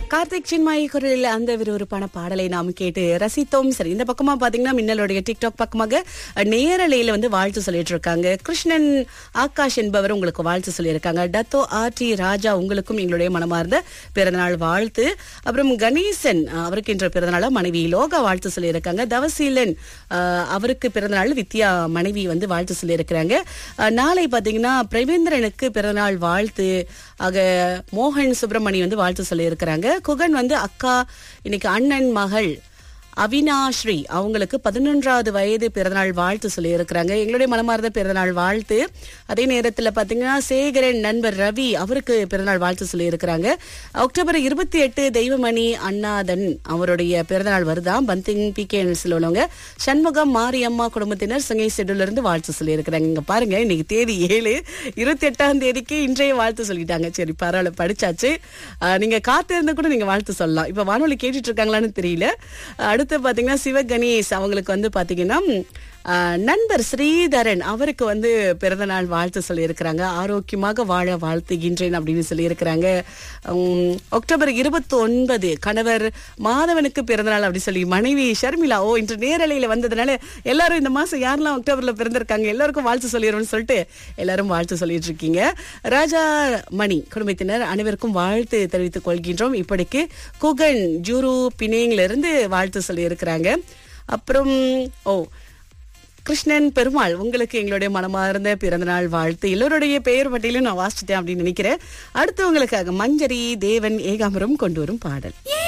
கார்த்திக் சின்மாயி குரலில் அந்த விறுவிறுப்பான பாடலை நாம் கேட்டு ரசித்தோம் சரி இந்த பக்கமா பாத்தீங்கன்னா மின்னலுடைய டிக்டாக் பக்கமாக நேரலையில வந்து வாழ்த்து சொல்லிட்டு இருக்காங்க கிருஷ்ணன் ஆகாஷ் என்பவர் உங்களுக்கு வாழ்த்து சொல்லியிருக்காங்க டத்தோ ஆர் டி ராஜா உங்களுக்கும் எங்களுடைய மனமார்ந்த பிறந்தநாள் வாழ்த்து அப்புறம் கணேசன் அஹ், அவருக்கு இன்று பிறந்தநாள் மனைவி லோகா வாழ்த்து சொல்லியிருக்காங்க தவசீலன் அஹ், அவருக்கு பிறந்தநாள் வித்யா மனைவி வந்து வாழ்த்து சொல்லியிருக்கிறாங்க அஹ், நாளை பாத்தீங்கன்னா பிரவேந்திரனுக்கு பிறந்தநாள் வாழ்த்து ஆக மோகன் சுப்பிரமணி வந்து வாழ்த்து சொல்லியிருக்கிறாங்க குகன் வந்து அக்கா இன்னைக்கு அண்ணன் மகள் அவினாஸ்ரீ அவங்களுக்கு பதினொன்றாவது வயது பிறந்தநாள் வாழ்த்து சொல்லியிருக்கிறாங்க எங்களுடைய மனமார்ந்த பிறந்தநாள் வாழ்த்து அதே நேரத்தில் பார்த்தீங்கன்னா சேகரன் நண்பர் ரவி அவருக்கு பிறந்தநாள் வாழ்த்து சொல்லியிருக்கிறாங்க அக்டோபர் இருபத்தி எட்டு தெய்வமணி அண்ணாதன் அவருடைய பிறந்தநாள் வருதாம் பந்திங் பி கே உள்ளவங்க சண்முகம் மாரியம்மா குடும்பத்தினர் சங்கை செடுல இருந்து வாழ்த்து சொல்லியிருக்கிறாங்க இங்க பாருங்க இன்னைக்கு தேதி ஏழு இருபத்தி எட்டாம் தேதிக்கு இன்றைய வாழ்த்து சொல்லிட்டாங்க சரி பரவாயில்ல படிச்சாச்சு ஆஹ், நீங்க காத்திருந்த கூட நீங்க வாழ்த்து சொல்லலாம் இப்ப வானொலி கேட்டுட்டு இருக்காங்களான்னு தெரியல அடுத்து பாத்தீங்கன்னா சிவகணேஷ் அவங்களுக்கு வந்து பாத்தீங்கன்னா ஆஹ், நண்பர் ஸ்ரீதரன் அவருக்கு வந்து பிறந்த நாள் வாழ்த்து சொல்லியிருக்கிறாங்க ஆரோக்கியமாக வாழ வாழ்த்துகின்றேன் அப்படின்னு சொல்லியிருக்கிறாங்க உம், அக்டோபர் இருபத்தி ஒன்பது கணவர் மாதவனுக்கு பிறந்த நாள் அப்படி சொல்லி மனைவி ஷர்மிளா ஓ இன்று நேரலையில வந்ததுனால எல்லாரும் இந்த மாசம் யாரெல்லாம் அக்டோபர்ல பிறந்திருக்காங்க எல்லாருக்கும் வாழ்த்து சொல்லிடுறோம்னு சொல்லிட்டு எல்லாரும் வாழ்த்து சொல்லிட்டு இருக்கீங்க ராஜா மணி குடும்பத்தினர் அனைவருக்கும் வாழ்த்து தெரிவித்துக் கொள்கின்றோம் இப்படிக்கு குகன் ஜூரு பினேங்ல இருந்து வாழ்த்து சொல்லியிருக்கிறாங்க அப்புறம் ஓ கிருஷ்ணன் பெருமாள் உங்களுக்கு எங்களுடைய மனமார்ந்த பிறந்தநாள் வாழ்த்து எல்லோருடைய பெயர் பட்டியலும் நான் வாசிச்சிட்டேன் அப்படின்னு நினைக்கிறேன் அடுத்து உங்களுக்காக மஞ்சரி தேவன் ஏகாம்பரம் கொண்டு வரும் பாடல்